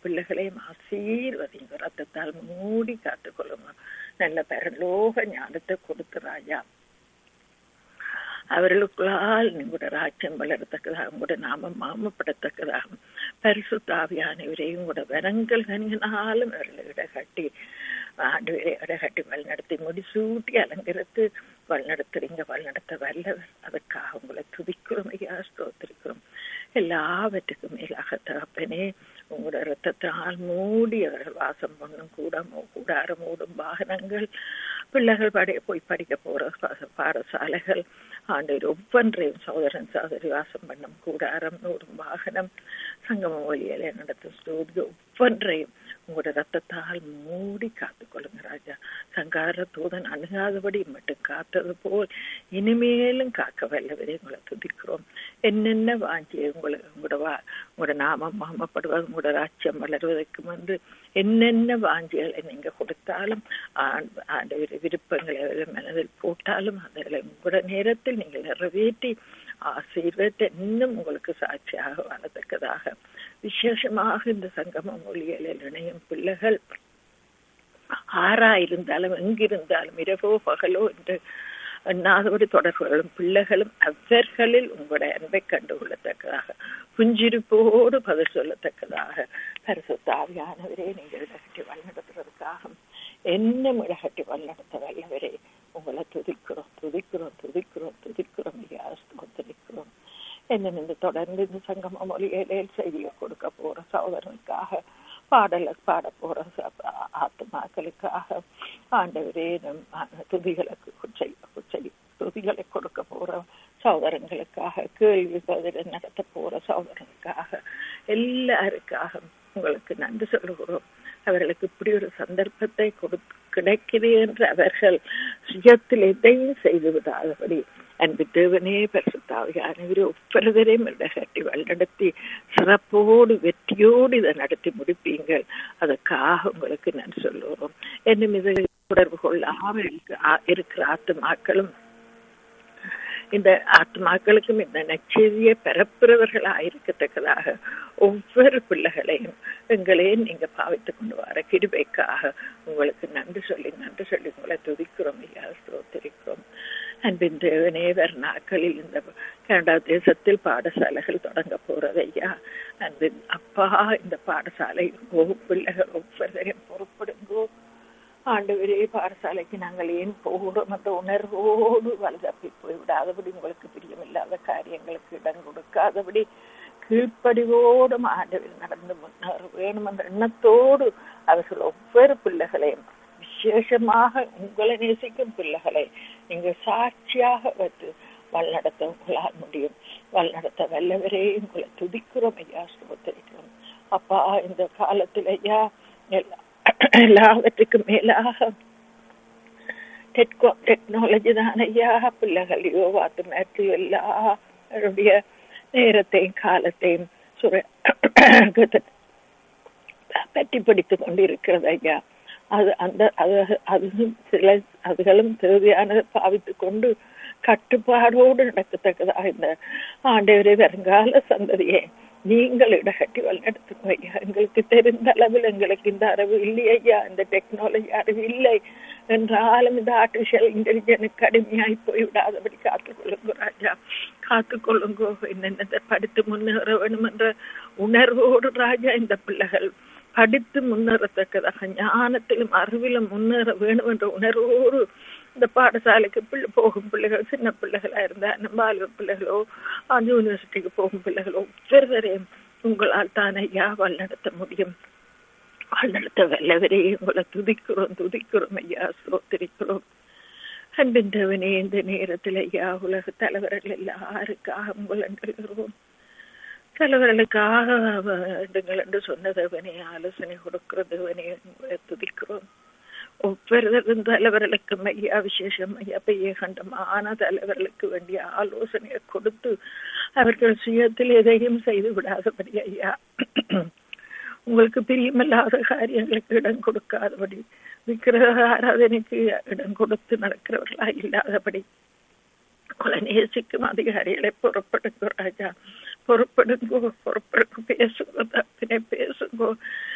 பிள்ளைகளையும் ஆசீர்வதிங்க ரத்தத்தால் மூடி காத்துக்கொள்ளுங்க நல்ல பரலோக ஞானத்தை கொடுத்து ராஜா அவர்களுக்குள்ளால் உங்களோட ராஜ்யம் வளரத்தக்கதாக உங்களோட நாமம் மாமப்படத்தக்கதாக பரிசுத்தாவியானவரையும் உங்களோட வரங்கள் கண்ணினாலும் அவர்களிட கட்டி ஆண்டு கட்டி வழிநடத்தி முடிசூட்டி அலங்கரித்து வழிநடத்துறீங்க வழிநடத்த வல்லவர் அதுக்காக உங்களை துதிக்கிறோம் ஐயா ஸ்தோத்திரிக்கிறோம் எல்லாவற்றுக்கும் மேலாக தகப்பனே உங்களோட ரத்தத்தால் மூடி அவர்கள் வாசம் பண்ணும் கூடமோ கூடாரம் ஓடும் வாகனங்கள் பிள்ளைகள் படி போய் படிக்க போற பாடசாலைகள் ஆண்டு ஒவ்வொன்றையும் சகோதரன் சகோதரி வாசம் பண்ணும் கூடாரம் ஓடும் வாகனம் சங்கம ஒலியலை நடத்தும் ஸ்டோதி ஒவ்வொன்றையும் உங்களோட ரத்தத்தால் மூடி காத்துக்கொள்ளுங்க ராஜா சங்கார தூதன் அணுகாதபடி மட்டும் காத்தது போல் இனிமேலும் காக்க வல்லவரே உங்களை துதிக்கிறோம் என்னென்ன வாஞ்சி உங்களை உங்களோட வா உங்களோட நாமம் மாமப்படுவது உங்களோட ராஜ்யம் வளர்வதற்கு வந்து என்னென்ன வாஞ்சிகளை நீங்க கொடுத்தாலும் ஆண்டு விருப்பங்களை மனதில் போட்டாலும் அதில் உங்களோட நேரத்தில் நீங்கள் நிறைவேற்றி ஆசீர்வத்தை இன்னும் உங்களுக்கு சாட்சியாக வளர்த்தக்கதாக விசேஷமாக இந்த சங்கம மொழிகளில் இணையும் பிள்ளைகள் ஆறா இருந்தாலும் எங்கிருந்தாலும் இரவோ பகலோ என்று எண்ணாதபடி தொடர்புகளும் பிள்ளைகளும் அவர்களில் உங்களுடைய அன்பை கண்டுகொள்ளத்தக்கதாக புஞ்சிருப்போடு பதில் சொல்லத்தக்கதாக பரிசுத்தாவியானவரே நீங்கள் இடகட்டி வழிநடத்துறதுக்காக என்ன இடகட்டி வழிநடத்த வல்லவரே உங்களை துதிக்கிறோம் துதிக்கிறோம் துதிக்கிறோம் துதிக்கிறோம் ஐயா ஸ்தோத்திரிக்கிறோம் என்ன இந்த தொடர்ந்து இந்த சங்கம மொழியிலே செய்தியை கொடுக்க போற சகோதரனுக்காக பாடல பாட போற ஆத்மாக்களுக்காக ஆண்டவரே நம் துதிகளுக்கு குச்சை குச்சை துதிகளை கொடுக்க போற சகோதரங்களுக்காக கேள்வி பதில் நடத்த போற சகோதரனுக்காக எல்லாருக்காக உங்களுக்கு நன்றி சொல்லுகிறோம் அவர்களுக்கு இப்படி ஒரு சந்தர்ப்பத்தை கொடு கிடைக்கிறது என்று அவர்கள் சுயத்தில் எதையும் செய்து விடாதபடி அன்பு தேவனே பரிசுத்தாவியானவரே ஒவ்வொருவரையும் கட்டி வழிநடத்தி சிறப்போடு வெற்றியோடு இதை நடத்தி முடிப்பீங்கள் அதற்காக உங்களுக்கு நான் சொல்லுவோம் என்னும் இதை தொடர்பு கொள்ளாமல் இருக்கிற ஆத்துமாக்களும் இந்த ஆத்மாக்களுக்கும் இந்த நச்செய்தியை பரப்புறவர்களா இருக்கத்தக்கதாக ஒவ்வொரு பிள்ளைகளையும் எங்களையும் நீங்க பாவித்து கொண்டு வர கிருபைக்காக உங்களுக்கு நன்றி சொல்லி நன்றி சொல்லி உங்களை துதிக்கிறோம் ஐயா ஸ்தோத்திரிக்கிறோம் அன்பின் தேவனே வேறு நாட்களில் இந்த கனடா தேசத்தில் பாடசாலைகள் தொடங்க போறது ஐயா அன்பின் அப்பா இந்த பாடசாலை பிள்ளைகள் ஒவ்வொருவரையும் பொறுப்படுங்கோ ஆண்டவரே பாடசாலைக்கு நாங்கள் ஏன் போகிறோம் அந்த உணர்வோடு வலுதப்பி போய்விடாதபடி உங்களுக்கு பிரியமில்லாத காரியங்களுக்கு இடம் கொடுக்காதபடி கீழ்ப்படிவோடும் ஆண்டவர் நடந்து முன்னேற வேணும் என்ற எண்ணத்தோடு அவர்கள் ஒவ்வொரு பிள்ளைகளையும் விசேஷமாக உங்களை நேசிக்கும் பிள்ளைகளை நீங்க சாட்சியாக வைத்து வழிநடத்த உங்களால் முடியும் வழிநடத்த வல்லவரே உங்களை துதிக்கிறோம் ஐயா சுபத்திரிக்கிறோம் அப்பா இந்த காலத்தில் ஐயா எல்லா எல்லாவற்றுக்கும் மேலாக டெக்னாலஜி தான் ஐயா பிள்ளைகளையோ வாத்து மேற்று எல்லாருடைய நேரத்தையும் காலத்தையும் சுர பற்றி பிடித்து கொண்டிருக்கிறது ஐயா அது அந்த அது அது சில அதுகளும் தேவையானதை பாவித்து கொண்டு கட்டுப்பாடோடு நடக்கத்தக்கதாக இந்த ஆண்டவரே வருங்கால சந்ததியை நீங்கள் இடகட்டி வழிநடத்துங்க ஐயா எங்களுக்கு தெரிந்த அளவில் எங்களுக்கு இந்த அறிவு இல்லை ஐயா இந்த டெக்னாலஜி அறிவு இல்லை என்றாலும் இந்த ஆர்டிபிஷியல் இன்டெலிஜென்ஸ் கடுமையாய் போய்விடாதபடி காத்துக்கொள்ளுங்க ராஜா காத்துக்கொள்ளுங்கோ என்னென்ன படித்து முன்னேற வேணும் என்ற உணர்வோடு ராஜா இந்த பிள்ளைகள் படித்து முன்னேறத்தக்கதாக ஞானத்திலும் அறிவிலும் முன்னேற வேணும் என்ற உணர்வோடு இந்த பாடசாலைக்கு பிள்ளை போகும் பிள்ளைகள் சின்ன பிள்ளைகளா இருந்தா பாலிய பிள்ளைகளோ யூனிவர்சிட்டிக்கு போகும் பிள்ளைகளோ ஒவ்வொருவரையும் உங்களால் தான் ஐயா வழிநடத்த முடியும் வழிநடத்த வல்லவரே உங்களை துதிக்கிறோம் துதிக்கிறோம் ஐயா சோத்திரிக்கிறோம் அன்பின் தேவனே இந்த நேரத்தில் ஐயா உலக தலைவர்கள் எல்லாருக்காக உங்கள் தலைவர்களுக்காக வேண்டுங்கள் என்று சொன்ன தேவனே ஆலோசனை கொடுக்கிற தேவனே துதிக்கிறோம் ஒவ்வொருவரும் தலைவர்களுக்கும் ஐயா விசேஷம் ஐயா பெய்ய கண்டமான தலைவர்களுக்கு வேண்டிய ஆலோசனையை கொடுத்து அவர்கள் சுயத்தில் எதையும் செய்து விடாதபடி ஐயா உங்களுக்கு பிரியமில்லாத காரியங்களுக்கு இடம் கொடுக்காதபடி விக்கிரக ஆராதனைக்கு இடம் கொடுத்து நடக்கிறவர்களா இல்லாதபடி உங்களை நேசிக்கும் அதிகாரிகளை புறப்படுங்கோ ராஜா பொறுப்படுங்கோ பொறுப்படுங்க பேசுங்கோ தப்பினை பேசுங்கோ